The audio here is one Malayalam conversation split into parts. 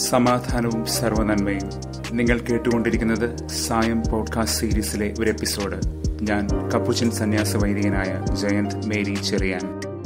സമാധാനവും സർവനന്മയും നിങ്ങൾ കേട്ടുകൊണ്ടിരിക്കുന്നത് സായം പോഡ്കാസ്റ്റ് സീരീസിലെ ഒരു എപ്പിസോഡ് ഞാൻ കപ്പുച്ചൻ സന്യാസ വൈദികനായ ജയന്ത് മേരി ചെറിയാൻ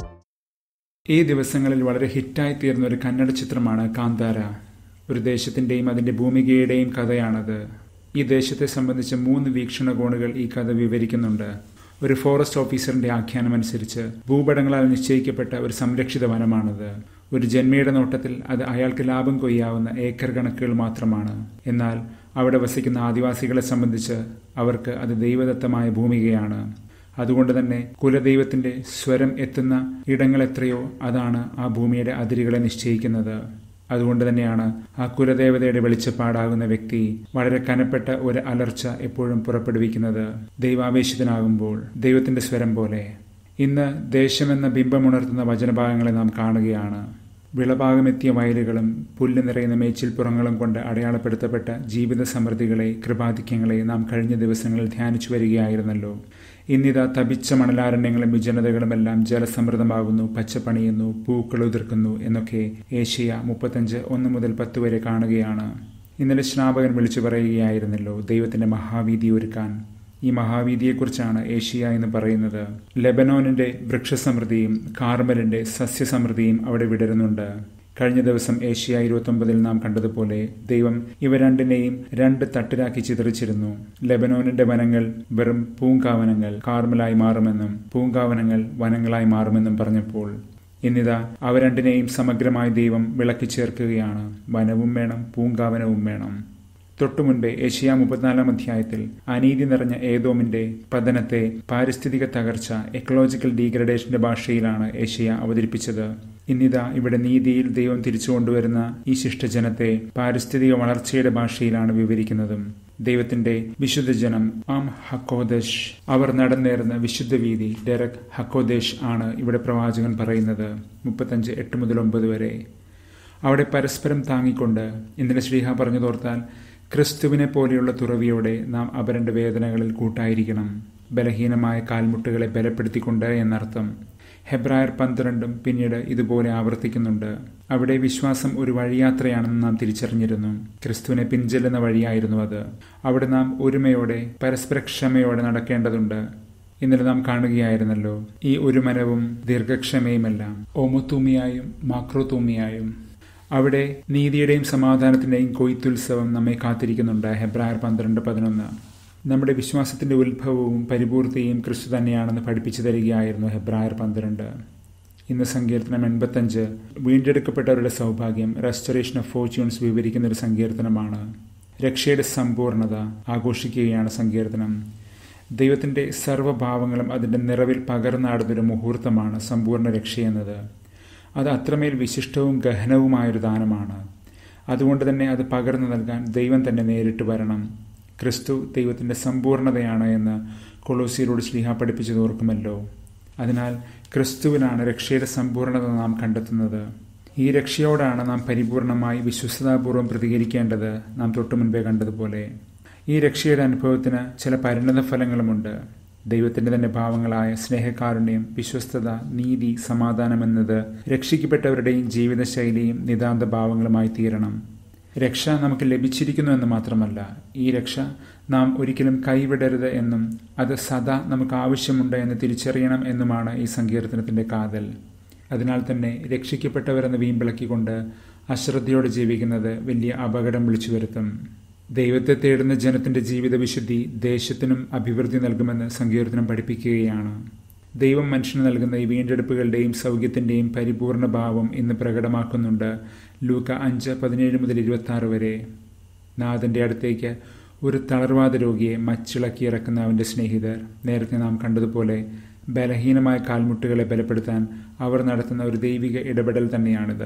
ഈ ദിവസങ്ങളിൽ വളരെ ഹിറ്റായി തീർന്ന ഒരു കന്നഡ ചിത്രമാണ് കാന്താര ഒരു ദേശത്തിന്റെയും അതിന്റെ ഭൂമികയുടെയും കഥയാണത് ഈ ദേശത്തെ സംബന്ധിച്ച് മൂന്ന് വീക്ഷണകോണുകൾ ഈ കഥ വിവരിക്കുന്നുണ്ട് ഒരു ഫോറസ്റ്റ് ഓഫീസറിന്റെ ആഖ്യാനമനുസരിച്ച് ഭൂപടങ്ങളാൽ നിശ്ചയിക്കപ്പെട്ട ഒരു സംരക്ഷിത വനമാണത് ഒരു ജന്മയുടെ നോട്ടത്തിൽ അത് അയാൾക്ക് ലാഭം കൊയ്യാവുന്ന ഏക്കർ കണക്കുകൾ മാത്രമാണ് എന്നാൽ അവിടെ വസിക്കുന്ന ആദിവാസികളെ സംബന്ധിച്ച് അവർക്ക് അത് ദൈവദത്തമായ ഭൂമികയാണ് അതുകൊണ്ട് തന്നെ കുലദൈവത്തിന്റെ സ്വരം എത്തുന്ന ഇടങ്ങൾ എത്രയോ അതാണ് ആ ഭൂമിയുടെ അതിരുകളെ നിശ്ചയിക്കുന്നത് അതുകൊണ്ട് തന്നെയാണ് ആ കുലദേവതയുടെ വെളിച്ചപ്പാടാകുന്ന വ്യക്തി വളരെ കനപ്പെട്ട ഒരു അലർച്ച എപ്പോഴും പുറപ്പെടുവിക്കുന്നത് ദൈവാവേശിതനാകുമ്പോൾ ദൈവത്തിന്റെ സ്വരം പോലെ ഇന്ന് ദേശമെന്ന ബിംബമുണർത്തുന്ന വചനഭാഗങ്ങളെ നാം കാണുകയാണ് വിളഭാഗമെത്തിയ വയലുകളും പുല്ല് നിറയുന്ന മേച്ചിൽപ്പുറങ്ങളും കൊണ്ട് അടയാളപ്പെടുത്തപ്പെട്ട ജീവിത സമൃദ്ധികളെ കൃപാധിക്യങ്ങളെ നാം കഴിഞ്ഞ ദിവസങ്ങളിൽ ധ്യാനിച്ചു വരികയായിരുന്നല്ലോ ഇന്നിതാ തപിച്ച മണലാരണ്യങ്ങളും വിജനതകളുമെല്ലാം ജലസമൃദ്ധമാകുന്നു പച്ചപ്പണിയുന്നു പൂക്കൾ ഉതിർക്കുന്നു എന്നൊക്കെ ഏഷ്യ മുപ്പത്തഞ്ച് ഒന്ന് മുതൽ പത്ത് വരെ കാണുകയാണ് ഇന്നലെ ശ്രാപകൻ വിളിച്ചു പറയുകയായിരുന്നല്ലോ ദൈവത്തിന്റെ മഹാവീതി ഒരുക്കാൻ ഈ മഹാവീതിയെക്കുറിച്ചാണ് ഏഷ്യ എന്ന് പറയുന്നത് ലെബനോനിന്റെ വൃക്ഷസമൃദ്ധിയും കാർമലിന്റെ സസ്യസമൃദ്ധിയും അവിടെ വിടരുന്നുണ്ട് കഴിഞ്ഞ ദിവസം ഏഷ്യ ഇരുപത്തൊമ്പതിൽ നാം കണ്ടതുപോലെ ദൈവം ഇവ രണ്ടിനെയും രണ്ട് തട്ടിലാക്കി ചിതറിച്ചിരുന്നു ലെബനോനിന്റെ വനങ്ങൾ വെറും പൂങ്കാവനങ്ങൾ കാർമലായി മാറുമെന്നും പൂങ്കാവനങ്ങൾ വനങ്ങളായി മാറുമെന്നും പറഞ്ഞപ്പോൾ ഇന്നിതാ അവ രണ്ടിനെയും സമഗ്രമായി ദൈവം വിളക്കി ചേർക്കുകയാണ് വനവും വേണം പൂങ്കാവനവും വേണം തൊട്ടുമുൻപേ ഏഷ്യ മുപ്പത്തിനാലാം അധ്യായത്തിൽ അനീതി നിറഞ്ഞ ഏതോമിന്റെ പതനത്തെ പാരിസ്ഥിതിക തകർച്ച എക്കോളജിക്കൽ ഡീഗ്രഡേഷന്റെ ഭാഷയിലാണ് ഏഷ്യ അവതരിപ്പിച്ചത് ഇന്നിതാ ഇവിടെ നീതിയിൽ ദൈവം തിരിച്ചു കൊണ്ടുവരുന്ന ഈ ശിഷ്ടജനത്തെ പാരിസ്ഥിതിക വളർച്ചയുടെ ഭാഷയിലാണ് വിവരിക്കുന്നതും ദൈവത്തിന്റെ വിശുദ്ധജനം ആം ഹക്കോദഷ് അവർ നടന്നേറുന്ന വിശുദ്ധ വീതി ഡെറക് ഹക്കോദേശ് ആണ് ഇവിടെ പ്രവാചകൻ പറയുന്നത് മുപ്പത്തഞ്ച് എട്ട് മുതൽ ഒമ്പത് വരെ അവിടെ പരസ്പരം താങ്ങിക്കൊണ്ട് ഇന്നലെ ശ്രീഹ പറഞ്ഞു തോർത്താൽ ക്രിസ്തുവിനെ പോലെയുള്ള തുറവിയോടെ നാം അപരന്റെ വേദനകളിൽ കൂട്ടായിരിക്കണം ബലഹീനമായ കാൽമുട്ടുകളെ ബലപ്പെടുത്തിക്കൊണ്ട് എന്നർത്ഥം ഹെബ്രായർ പന്ത്രണ്ടും പിന്നീട് ഇതുപോലെ ആവർത്തിക്കുന്നുണ്ട് അവിടെ വിശ്വാസം ഒരു വഴിയാത്രയാണെന്ന് നാം തിരിച്ചറിഞ്ഞിരുന്നു ക്രിസ്തുവിനെ പിൻചെല്ലുന്ന വഴിയായിരുന്നു അത് അവിടെ നാം ഒരുമയോടെ പരസ്പര ക്ഷമയോടെ നടക്കേണ്ടതുണ്ട് ഇന്നലെ നാം കാണുകയായിരുന്നല്ലോ ഈ ഒരുമനവും ദീർഘക്ഷമയുമെല്ലാം ഓമുത്തൂമിയായും മാക്രോത്തൂമിയായും അവിടെ നീതിയുടെയും സമാധാനത്തിന്റെയും കൊയ്ത്തുത്സവം നമ്മെ കാത്തിരിക്കുന്നുണ്ട് ഹെബ്രായർ പന്ത്രണ്ട് പതിനൊന്ന് നമ്മുടെ വിശ്വാസത്തിന്റെ ഉത്ഭവവും പരിപൂർത്തിയും ക്രിസ്തു തന്നെയാണെന്ന് പഠിപ്പിച്ചു തരികയായിരുന്നു ഹെബ്രായർ പന്ത്രണ്ട് ഇന്ന് സങ്കീർത്തനം എൺപത്തഞ്ച് വീണ്ടെടുക്കപ്പെട്ടവരുടെ സൗഭാഗ്യം റെസ്റ്റോറേഷൻ ഓഫ് ഫോർച്യൂൺസ് വിവരിക്കുന്ന ഒരു സങ്കീർത്തനമാണ് രക്ഷയുടെ സമ്പൂർണത ആഘോഷിക്കുകയാണ് സങ്കീർത്തനം ദൈവത്തിന്റെ സർവ്വഭാവങ്ങളും അതിന്റെ നിറവിൽ പകർന്നാടുന്നൊരു മുഹൂർത്തമാണ് സമ്പൂർണ്ണ രക്ഷയെന്നത് അത് അത്രമേൽ വിശിഷ്ടവും ഗഹനവുമായൊരു ദാനമാണ് അതുകൊണ്ട് തന്നെ അത് പകർന്നു നൽകാൻ ദൈവം തന്നെ നേരിട്ട് വരണം ക്രിസ്തു ദൈവത്തിന്റെ സമ്പൂർണതയാണ് എന്ന് കൊളോസിയരോട് ശ്ലീഹ പഠിപ്പിച്ചു തോർക്കുമല്ലോ അതിനാൽ ക്രിസ്തുവിനാണ് രക്ഷയുടെ സമ്പൂർണത നാം കണ്ടെത്തുന്നത് ഈ രക്ഷയോടാണ് നാം പരിപൂർണമായി വിശ്വസതാപൂർവ്വം പ്രതികരിക്കേണ്ടത് നാം തൊട്ടു മുൻപേ കണ്ടതുപോലെ ഈ രക്ഷയുടെ അനുഭവത്തിന് ചില പരിണത ഫലങ്ങളുമുണ്ട് ദൈവത്തിന്റെ തന്നെ ഭാവങ്ങളായ സ്നേഹകാരുണ്യം വിശ്വസ്തത നീതി സമാധാനം എന്നത് രക്ഷിക്കപ്പെട്ടവരുടെയും ജീവിതശൈലിയും നിതാന്ത ഭാവങ്ങളുമായി തീരണം രക്ഷ നമുക്ക് ലഭിച്ചിരിക്കുന്നു എന്ന് മാത്രമല്ല ഈ രക്ഷ നാം ഒരിക്കലും കൈവിടരുത് എന്നും അത് സദാ നമുക്ക് ആവശ്യമുണ്ട് എന്ന് തിരിച്ചറിയണം എന്നുമാണ് ഈ സങ്കീർത്തനത്തിന്റെ കാതൽ അതിനാൽ തന്നെ രക്ഷിക്കപ്പെട്ടവരെന്ന് വീമ്പിളക്കിക്കൊണ്ട് അശ്രദ്ധയോടെ ജീവിക്കുന്നത് വലിയ അപകടം വിളിച്ചു വരുത്തും ദൈവത്തെ തേടുന്ന ജനത്തിന്റെ ജീവിത വിശുദ്ധി ദേശത്തിനും അഭിവൃദ്ധി നൽകുമെന്ന് സങ്കീർത്തനം പഠിപ്പിക്കുകയാണ് ദൈവം മനുഷ്യന് നൽകുന്ന ഈ വീണ്ടെടുപ്പുകളുടെയും സൗഖ്യത്തിന്റെയും പരിപൂർണ ഭാവം ഇന്ന് പ്രകടമാക്കുന്നുണ്ട് ലൂക്ക അഞ്ച് പതിനേഴ് മുതൽ ഇരുപത്തി ആറ് വരെ നാഥന്റെ അടുത്തേക്ക് ഒരു തളർവാദ രോഗിയെ മച്ചിളക്കി ഇറക്കുന്ന അവന്റെ സ്നേഹിതർ നേരത്തെ നാം കണ്ടതുപോലെ ബലഹീനമായ കാൽമുട്ടുകളെ ബലപ്പെടുത്താൻ അവർ നടത്തുന്ന ഒരു ദൈവിക ഇടപെടൽ തന്നെയാണിത്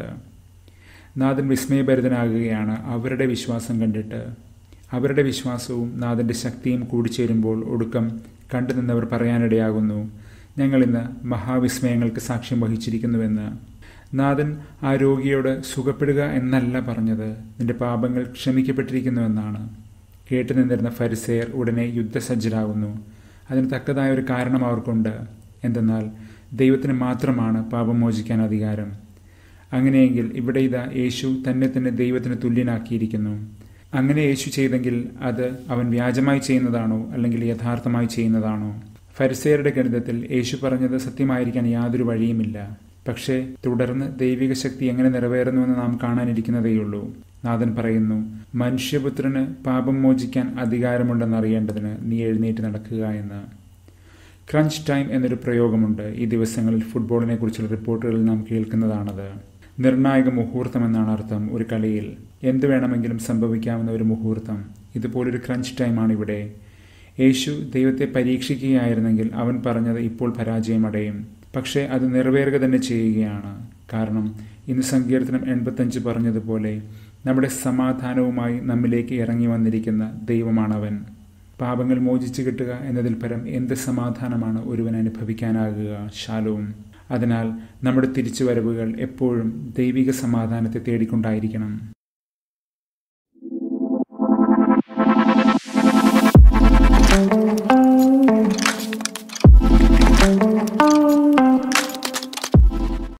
നാഥൻ വിസ്മയഭരിതനാകുകയാണ് അവരുടെ വിശ്വാസം കണ്ടിട്ട് അവരുടെ വിശ്വാസവും നാഥന്റെ ശക്തിയും കൂടിച്ചേരുമ്പോൾ ഒടുക്കം കണ്ടു നിന്നവർ പറയാനിടയാകുന്നു ഞങ്ങൾ ഇന്ന് മഹാവിസ്മയങ്ങൾക്ക് സാക്ഷ്യം വഹിച്ചിരിക്കുന്നുവെന്ന് നാഥൻ ആ രോഗിയോട് സുഖപ്പെടുക എന്നല്ല പറഞ്ഞത് നിന്റെ പാപങ്ങൾ ക്ഷമിക്കപ്പെട്ടിരിക്കുന്നുവെന്നാണ് കേട്ടു നിന്നിരുന്ന ഫരിസേർ ഉടനെ യുദ്ധസജ്ജരാകുന്നു അതിന് തക്കതായ ഒരു കാരണം അവർക്കുണ്ട് എന്തെന്നാൽ ദൈവത്തിന് മാത്രമാണ് പാപം മോചിക്കാൻ അധികാരം അങ്ങനെയെങ്കിൽ ഇവിടെ ഇതാ യേശു തന്നെ തന്നെ ദൈവത്തിന് തുല്യനാക്കിയിരിക്കുന്നു അങ്ങനെ യേശു ചെയ്തെങ്കിൽ അത് അവൻ വ്യാജമായി ചെയ്യുന്നതാണോ അല്ലെങ്കിൽ യഥാർത്ഥമായി ചെയ്യുന്നതാണോ ഫരിസേരുടെ ഗണിതത്തിൽ യേശു പറഞ്ഞത് സത്യമായിരിക്കാൻ യാതൊരു വഴിയുമില്ല പക്ഷേ തുടർന്ന് ദൈവിക ശക്തി എങ്ങനെ നിറവേറുന്നുവെന്ന് നാം കാണാനിരിക്കുന്നതേയുള്ളൂ നാഥൻ പറയുന്നു മനുഷ്യപുത്രന് പാപം മോചിക്കാൻ അധികാരമുണ്ടെന്നറിയേണ്ടതിന് നീ എഴുന്നേറ്റ് നടക്കുക എന്ന് ക്രഞ്ച് ടൈം എന്നൊരു പ്രയോഗമുണ്ട് ഈ ദിവസങ്ങളിൽ ഫുട്ബോളിനെ കുറിച്ചുള്ള റിപ്പോർട്ടുകളിൽ നാം കേൾക്കുന്നതാണത് നിർണായക മുഹൂർത്തം എന്നാണ് അർത്ഥം ഒരു കളിയിൽ എന്ത് വേണമെങ്കിലും സംഭവിക്കാവുന്ന ഒരു മുഹൂർത്തം ഇതുപോലൊരു ക്രഞ്ച് ടൈമാണ് ഇവിടെ യേശു ദൈവത്തെ പരീക്ഷിക്കുകയായിരുന്നെങ്കിൽ അവൻ പറഞ്ഞത് ഇപ്പോൾ പരാജയമടയും പക്ഷേ അത് നിറവേറുക തന്നെ ചെയ്യുകയാണ് കാരണം ഇന്ന് സങ്കീർത്തനം എൺപത്തഞ്ച് പറഞ്ഞതുപോലെ നമ്മുടെ സമാധാനവുമായി നമ്മിലേക്ക് ഇറങ്ങി വന്നിരിക്കുന്ന ദൈവമാണവൻ പാപങ്ങൾ മോചിച്ചു കിട്ടുക എന്നതിൽ പരം എന്ത് സമാധാനമാണ് ഒരുവൻ അനുഭവിക്കാനാകുക ശാലവും അതിനാൽ നമ്മുടെ തിരിച്ചുവരവുകൾ എപ്പോഴും ദൈവിക സമാധാനത്തെ തേടിക്കൊണ്ടായിരിക്കണം